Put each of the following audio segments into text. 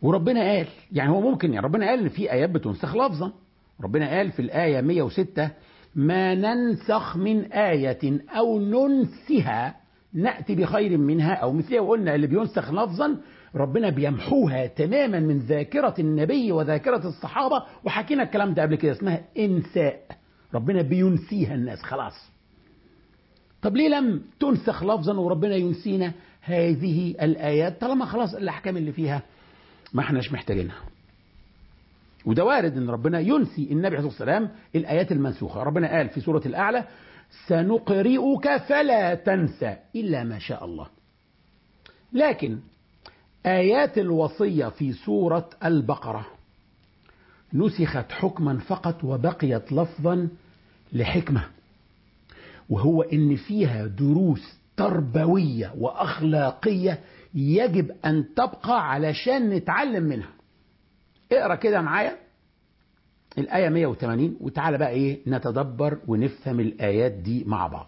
وربنا قال يعني هو ممكن يعني ربنا قال ان في ايات بتنسخ لفظا ربنا قال في الايه 106 ما ننسخ من آية أو ننسها نأتي بخير منها أو مثلها وقلنا اللي بينسخ لفظا ربنا بيمحوها تماما من ذاكرة النبي وذاكرة الصحابة وحكينا الكلام ده قبل كده اسمها إنساء ربنا بينسيها الناس خلاص طب ليه لم تنسخ لفظا وربنا ينسينا هذه الآيات طالما خلاص الأحكام اللي فيها ما احناش محتاجينها وده وارد ان ربنا ينسي النبي عليه الصلاه والسلام الايات المنسوخه ربنا قال في سوره الاعلى سنقرئك فلا تنسى الا ما شاء الله لكن ايات الوصيه في سوره البقره نسخت حكما فقط وبقيت لفظا لحكمه وهو ان فيها دروس تربويه واخلاقيه يجب ان تبقى علشان نتعلم منها اقرا كده معايا الآية 180 وتعالى بقى إيه نتدبر ونفهم الآيات دي مع بعض.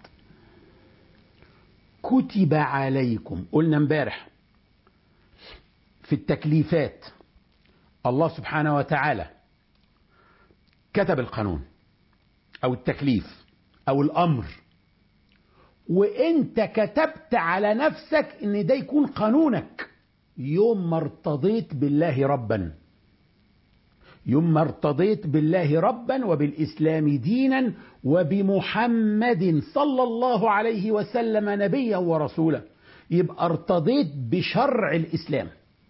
كتب عليكم قلنا امبارح في التكليفات الله سبحانه وتعالى كتب القانون أو التكليف أو الأمر وأنت كتبت على نفسك إن ده يكون قانونك يوم ما ارتضيت بالله ربًا يوم ما ارتضيت بالله ربا وبالاسلام دينا وبمحمد صلى الله عليه وسلم نبيا ورسولا يبقى ارتضيت بشرع الاسلام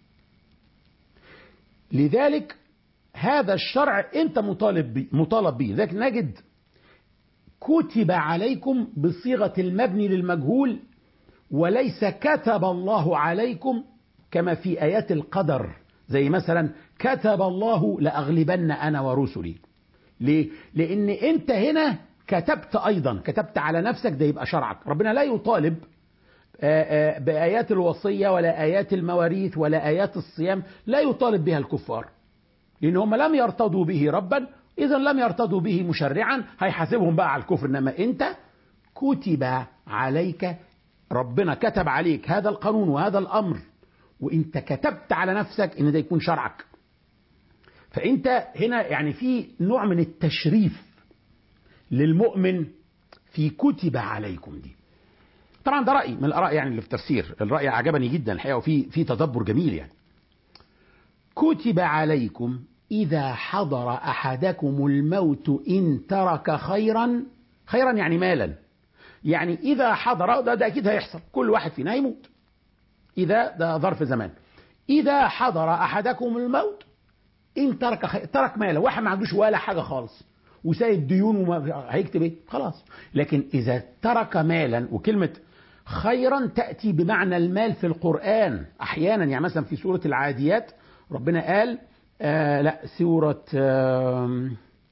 لذلك هذا الشرع انت مطالب بي مطالب به لذلك نجد كتب عليكم بصيغه المبني للمجهول وليس كتب الله عليكم كما في ايات القدر زي مثلا كتب الله لأغلبن أنا ورسلي ليه؟ لأن أنت هنا كتبت أيضا كتبت على نفسك ده يبقى شرعك ربنا لا يطالب بآيات الوصية ولا آيات المواريث ولا آيات الصيام لا يطالب بها الكفار لأن هم لم يرتضوا به ربا إذا لم يرتضوا به مشرعا هيحاسبهم بقى على الكفر إنما أنت كتب عليك ربنا كتب عليك هذا القانون وهذا الأمر وانت كتبت على نفسك ان ده يكون شرعك فانت هنا يعني في نوع من التشريف للمؤمن في كتب عليكم دي طبعا ده راي من الاراء يعني اللي في تفسير الراي عجبني جدا الحقيقه وفي في تدبر جميل يعني كتب عليكم اذا حضر احدكم الموت ان ترك خيرا خيرا يعني مالا يعني اذا حضر ده, ده اكيد هيحصل كل واحد فينا هيموت إذا ده ظرف زمان إذا حضر أحدكم الموت إن ترك خي... ترك ماله واحد ما عندوش ولا حاجة خالص وسايب ديون وما هيكتب إيه خلاص لكن إذا ترك مالا وكلمة خيرا تأتي بمعنى المال في القرآن أحيانا يعني مثلا في سورة العاديات ربنا قال آه لا سورة آه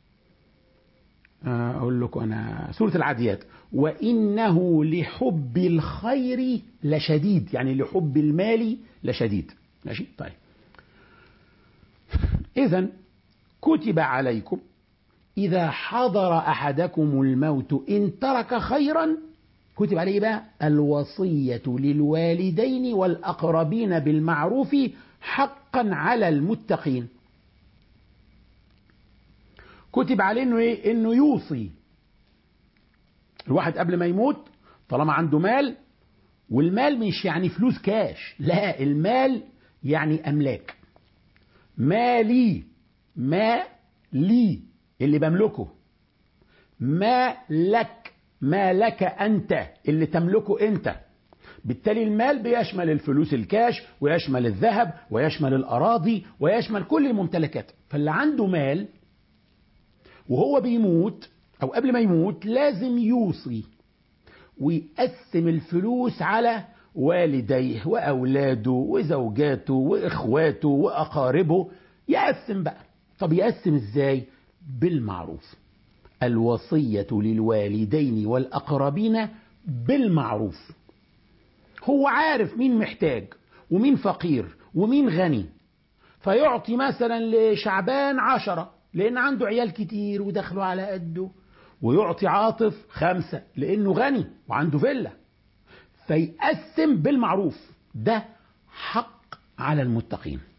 أقول لكم أنا سورة العاديات وإنه لحب الخير لشديد يعني لحب المال لشديد ماشي طيب إذا كتب عليكم إذا حضر أحدكم الموت إن ترك خيرا كتب عليه بقى الوصية للوالدين والأقربين بالمعروف حقا على المتقين كتب عليه انه ايه انه يوصي الواحد قبل ما يموت طالما عنده مال والمال مش يعني فلوس كاش لا المال يعني املاك مالي ما لي اللي بملكه ما لك ما لك انت اللي تملكه انت بالتالي المال بيشمل الفلوس الكاش ويشمل الذهب ويشمل الاراضي ويشمل كل الممتلكات فاللي عنده مال وهو بيموت او قبل ما يموت لازم يوصي ويقسم الفلوس على والديه واولاده وزوجاته واخواته واقاربه يقسم بقى طب يقسم ازاي بالمعروف الوصيه للوالدين والاقربين بالمعروف هو عارف مين محتاج ومين فقير ومين غني فيعطي مثلا لشعبان عشرة لأن عنده عيال كتير ودخلوا على قده ويعطي عاطف خمسة لأنه غني وعنده فيلا فيقسم بالمعروف ده حق على المتقين